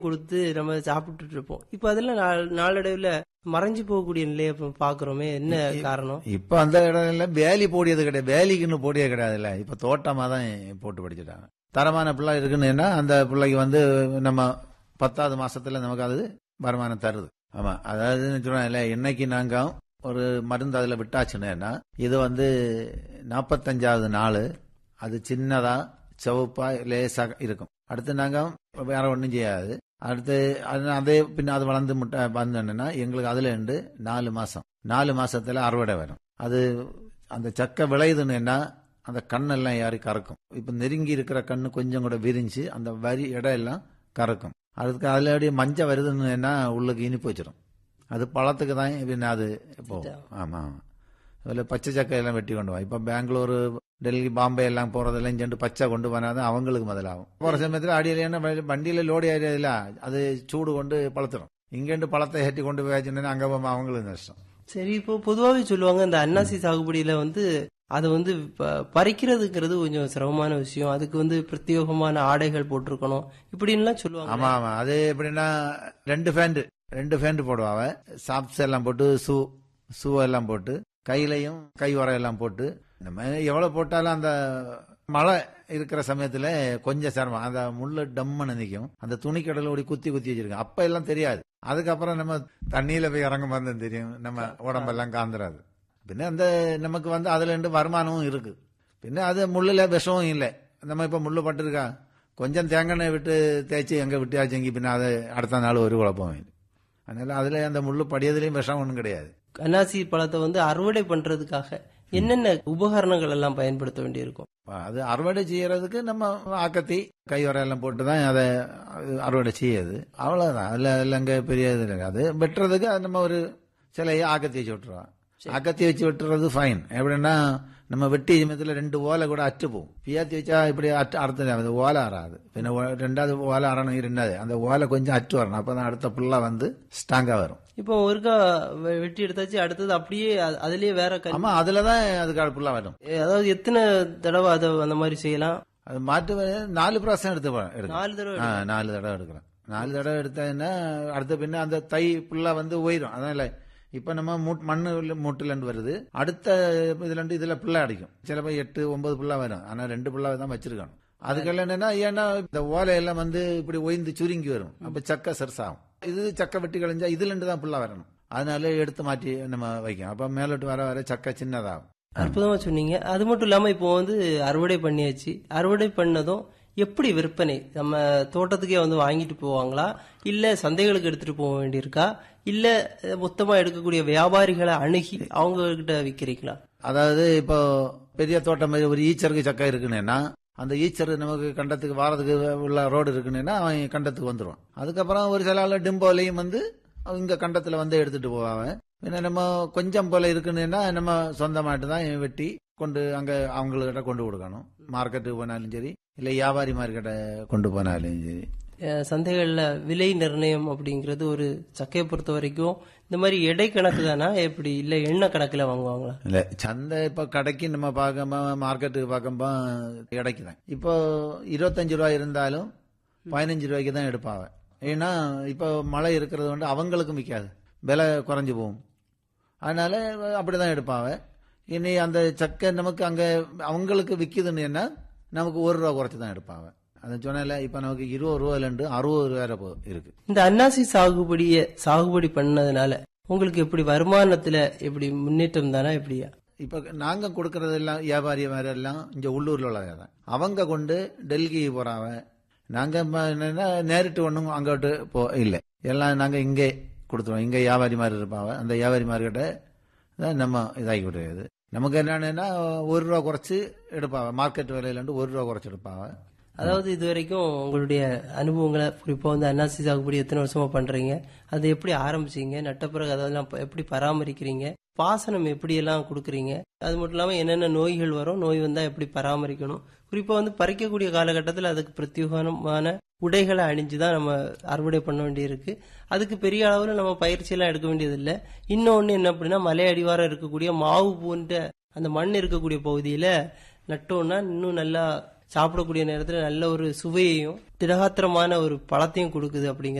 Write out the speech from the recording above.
கொடுத்து நம்ம சாப்பிட்டுட்டு இருப்போம் இப்ப அதெல்லாம் நாள்- நாளடைவுல மறைஞ்சு போகக்கூடிய நிலையை இப்ப பாக்குறோமே என்ன காரணம் இப்ப அந்த இடம்ல வேலி போடியது கிடையாது வேலிக்குன்னு போடியது கிடையாதுல்ல இப்ப தோட்டமா தான் போட்டு படிச்சுட்டாங்க தரமான பிள்ளை இருக்குன்னா அந்த பிள்ளைக்கு வந்து நம்ம பத்தாவது மாசத்துல நமக்கு அது வருமானம் தருது ஆமா அதாவது சொல்றேன்ல இன்னைக்கு நாங்க ஒரு மருந்து அதுல விட்டாச்சுன்னா இது வந்து நாற்பத்தஞ்சாவது நாள் அது சின்னதா சிவப்பா லேசா இருக்கும் அடுத்து நாங்க வேற ஒன்றும் செய்யாது அடுத்து அது- அதே பின்ன அது வளர்ந்து முட்டை வந்தோன்னா எங்களுக்கு அதுல இருந்து நாலு மாசம் நாலு மாசத்துல அறுவடை வரும் அது அந்த சக்கை விளையுதுன்னா அந்த கண்ணெல்லாம் யாரி கறக்கும் இப்ப நெருங்கி இருக்கிற கண்ணு கொஞ்சம் கூட விரிஞ்சு அந்த வரி இடம் எல்லாம் கறக்கும் அதுக்கு அதுல அப்படியே மஞ்சள் வருதுன்னா உள்ளுக்கு இனிப்பு வச்சிடும் அது பழத்துக்கு தான் பின்ன அது போகும் ஆமா ஆமா அதில் பச்சை சக்கை எல்லாம் வெட்டி கொண்டு வா இப்போ பெங்களூரு டெல்லி பாம்பே எல்லாம் போறதெல்லாம் சென்று பச்சை கொண்டு போனாதான் அவங்களுக்கு முதலாகும் போற சமயத்தில் அடியில் என்ன வண்டியில லோடி ஆயிடுதுல அது சூடு கொண்டு பழத்திடும் இங்கேண்டு பழத்தை ஏற்றி கொண்டு போயாச்சுன்னா அங்கே போகும்போது அவங்களுக்கு நஷ்டம் சரி இப்போ பொதுவாவே சொல்லுவாங்க இந்த அன்னாசி சாகுபடியில வந்து அதை வந்து ப- பறிக்கிறதுங்கிறது கொஞ்சம் சிரமமான விஷயம் அதுக்கு வந்து பிரத்யேகமான ஆடைகள் போட்டிருக்கணும் இப்படின்லாம் சொல்லுவாங்க ஆமா ஆமா அது எப்படின்னா ரெண்டு ஃபேண்ட் ரெண்டு ஃபேண்ட் போடுவாங்க சாப்ஸ் எல்லாம் போட்டு ஷூ ஷூ எல்லாம் போட்டு கையிலையும் கை உரையெல்லாம் போட்டு நம்ம எவ்வளவு போட்டாலும் அந்த மழை இருக்கிற சமயத்துல கொஞ்சம் சிரமம் அந்த முள்ளு டம்முன்னு நிற்கும் அந்த துணிக்கடல ஓடி குத்தி குத்தி வச்சிருக்கோம் அப்ப எல்லாம் தெரியாது அதுக்கப்புறம் நம்ம தண்ணியில போய் இறங்கும் போது தான் தெரியும் நம்ம உடம்பெல்லாம் காந்துராது பின்ன அந்த நமக்கு வந்து அதுல இருந்து வருமானமும் இருக்கு பின்ன அது முள்ளுல விஷமும் இல்லை நம்ம இப்ப முள்ளு பட்டிருக்கா கொஞ்சம் தேங்காய் எண்ணெய் விட்டு தேய்ச்சி எங்க விட்டியாச்செங்கி பின்ன அது அடுத்த நாள் ஒரு குழப்பம் இல்லை அதனால அதுல அந்த முள்ளு படியதுலயும் விஷம் ஒன்றும் கிடையாது அன்னாசி பழத்தை வந்து அறுவடை பண்றதுக்காக என்னென்ன உபகரணங்கள் எல்லாம் பயன்படுத்த வேண்டியிருக்கும் அது அறுவடை செய்யறதுக்கு நம்ம ஆக்கத்தி கை எல்லாம் போட்டு தான் அதை அறுவடை செய்யுது அவ்வளவுதான் அதுல அதுல அங்க பெரிய இது இல்லை அது வெட்டுறதுக்கு அது நம்ம ஒரு சிலையை ஆக்கத்தி வச்சு விட்டுருவோம் ஆக்கத்தி வச்சு வெட்டுறது ஃபைன் எப்படின்னா நம்ம வெட்டி சமயத்துல ரெண்டு ஓலை கூட அற்று போகும் பியாத்தி வச்சா இப்படி அற்று அடுத்த அது ஓலை அறாது பின்ன ஓ- ரெண்டாவது ஓலை அறணும் ரெண்டாவது அந்த ஓலை கொஞ்சம் அற்று வரணும் அப்பதான் அடுத்த புல்லா வந்து ஸ்ட்ராங்கா வரும் இப்போ ஒருக்கா வெ- வெட்டி எடுத்தாச்சு அடுத்தது அப்படியே அ- அதுலயே வேற கல் ஆமா அதுலதான் அதுக்கு புல்லா வரும் அதாவது எத்தனை தடவை அதை அந்த மாதிரி செய்யலாம் அது மாட்டு வ- நாலு பிராசம் எடுத்து போ- எடுக்கணும் நாலு தடவை ஆ, நாலு தடவை எடுக்கிறோம் நாலு தடவை எடுத்ததுன்னா அடுத்த பின்ன அந்த தை புல்லா வந்து உயிரும் அதனால இப்ப நம்ம மூட்- மண்ணு மூட்டுல இருந்து வருது அடுத்த இதுல இருந்து இதுல புல்லா அடிக்கும் சில பேர் எட்டு ஒன்பது புல்லா வரும் ஆனா ரெண்டு புல்லா தான் வச்சிருக்கணும் அதுக்கெல்லாம் என்னன்னா ஏன்னா இந்த ஓலையெல்லாம் வந்து இப்படி ஒய்ந்து சுருங்கி வரும் அப்ப சக்கை சரசாகும் இது சக்கை வெட்டி கழிஞ்சா இதுல இருந்து தான் புல்லா வரணும் அதனால எடுத்து மாற்றி நம்ம வைக்கும் அப்ப மேலோட்டு வர வர சக்கை சின்னதாகும் அற்புதமா சொன்னீங்க அது மட்டும் இல்லாம இப்போ வந்து அறுவடை பண்ணியாச்சு அறுவடை பண்ணதும் எப்படி விற்பனை நம்ம தோட்டத்துக்கே வந்து வாங்கிட்டு போவாங்களா இல்ல சந்தைகளுக்கு எடுத்துட்டு போக வேண்டியிருக்கா இல்ல அஹ், மொத்தமா எடுக்கக்கூடிய வியாபாரிகளை அணுகி அவங்க கிட்ட விக்கிறீங்களா அதாவது இப்போ பெரிய தோட்டம் மாதிரி ஒரு ஈச்சருக்கு சக்கை இருக்குன்னா அந்த ஈச்சர் நமக்கு கண்டத்துக்கு வாரத்துக்கு உள்ள ரோடு இருக்குன்னா அவன் கண்டத்துக்கு வந்துடுவான் அதுக்கப்புறம் ஒரு சில ஆள் டிம்போலையும் வந்து அவங்க இங்க கண்டத்துல வந்து எடுத்துட்டு போவாங்க பின்ன நம்ம கொஞ்சம் போல இருக்குன்னா நம்ம சொந்தமாட்டு தான் வெட்டி கொண்டு அங்க அவங்ககிட்ட கொண்டு கொடுக்கணும் மார்க்கெட்டுக்கு போனாலும் சரி இல்ல வியாபாரி மார்க்கெட்டை கொண்டு போனாலும் சரி அஹ், சந்தைகள்ல விலை நிர்ணயம் அப்படிங்கிறது ஒரு சக்கையை பொறுத்த வரைக்கும் இந்த மாதிரி எடை கணக்கு தானா எப்படி இல்ல எண்ண கணக்குல வாங்குவாங்களா இல்ல சந்தை இப்ப கடைக்கு நம்ம பார்க்கும்போது மார்க்கெட்டுக்கு பார்க்கும்போது கிடைக்கு தான் இப்போ இருபத்தஞ்சு ரூபாய் இருந்தாலும் பதினஞ்சு ரூபாய்க்கு தான் எடுப்பாங்க ஏன்னா இப்போ மழை இருக்கிறது வந்து அவங்களுக்கும் விற்காது விலை குறைஞ்சு போகும் அதனால அப்படிதான் எடுப்பாங்க இனி அந்த சக்கை நமக்கு அங்க அவங்களுக்கு விற்கிதுன்னு என்ன நமக்கு ஒரு ரூபா குறைச்சு தான் எடுப்பாங்க அதை சொன்னால இப்ப நமக்கு இருபது ரூபாயிலிருந்து அறுபது ரூபாய் போ- இருக்கு இந்த அன்னாசி சாகுபடிய சாகுபடி பண்ணதுனால உங்களுக்கு எப்படி வருமானத்துல எப்படி முன்னேற்றம் தானா எப்படியா இப்ப நாங்க கொடுக்கறது எல்லாம் வியாபாரி வேற எல்லாம் இங்க உள்ளூர்ல உள்ளவங்க தான் அவங்க கொண்டு டெல்லி போறாங்க நாங்க ம- என்னன்னா நேரிட்டு ஒண்ணும் அங்கோட்டு போ இல்ல எல்லாம் நாங்க இங்கே கொடுத்துருவோம் இங்க வியாபாரி மாதிரி இருப்பாங்க அந்த வியாபாரி மார்க்கிட்ட தான் நம்ம இதாகி விடுறது நமக்கு என்னன்னா ஒரு ரூபா குறைச்சு எடுப்பாங்க மார்க்கெட் விலையில இருந்து ஒரு ரூபா குறைச்சு எடுப்பாங்க அதாவது இது வரைக்கும் உங்களுடைய அனுபவங்களை குறிப்பா வந்து அன்னாசி சாகுபடி எத்தனை வருஷமா பண்றீங்க அதை எப்படி ஆரம்பிச்சீங்க நட்ட பிறகு அதெல்லாம் ப- எப்படி பராமரிக்கிறீங்க பாசனம் எப்படி எல்லாம் கொடுக்குறீங்க அது மட்டும் இல்லாம என்னென்ன நோய்கள் வரும் நோய் வந்தா எப்படி பராமரிக்கணும் குறிப்பா வந்து பறிக்கக்கூடிய காலகட்டத்தில் அதுக்கு பிரத்யேகமான உடைகளை அணிஞ்சு தான் நம்ம அறுவடை பண்ண வேண்டியிருக்கு அதுக்கு பெரிய அளவில் நம்ம பயிற்சியெல்லாம் எடுக்க வேண்டியதில்லை இன்னொன்று என்ன அப்படின்னா மலை அடிவாரம் இருக்கக்கூடிய மாவு போன்ற அந்த மண் இருக்கக்கூடிய பகுதியில நட்டோம்னா இன்னும் நல்லா சாப்பிடக்கூடிய நேரத்துல நல்ல ஒரு சுவையையும் திடகாத்திரமான ஒரு பழத்தையும் கொடுக்குது அப்படிங்கிற